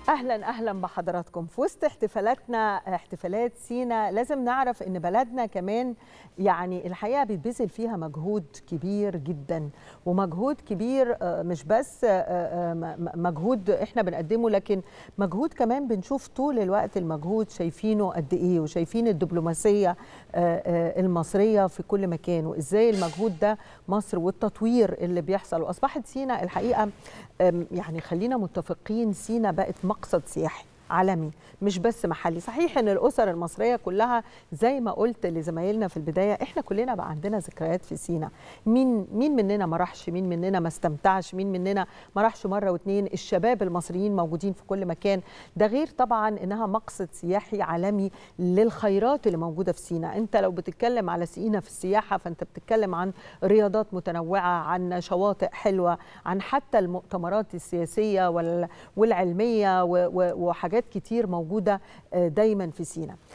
اهلا اهلا بحضراتكم في وسط احتفالاتنا احتفالات سينا لازم نعرف ان بلدنا كمان يعني الحقيقه بيتبذل فيها مجهود كبير جدا ومجهود كبير آه، مش بس آه، آه، م- مجهود احنا بنقدمه لكن مجهود كمان بنشوف طول الوقت المجهود شايفينه قد ايه وشايفين الدبلوماسيه آه، آه، المصريه في كل مكان وازاي المجهود ده مصر والتطوير اللي بيحصل واصبحت سينا الحقيقه أم، يعني خلينا متفقين سينا بقت مقصد سياحي عالمي مش بس محلي صحيح ان الاسر المصريه كلها زي ما قلت لزمايلنا في البدايه احنا كلنا بقى عندنا ذكريات في سينا مين مين مننا ما راحش مين مننا ما استمتعش مين مننا ما راحش مره واتنين الشباب المصريين موجودين في كل مكان ده غير طبعا انها مقصد سياحي عالمي للخيرات اللي موجوده في سينا انت لو بتتكلم على سينا في السياحه فانت بتتكلم عن رياضات متنوعه عن شواطئ حلوه عن حتى المؤتمرات السياسيه وال- والعلميه و- و- وحاجات كتير موجوده آه، دايما في سينا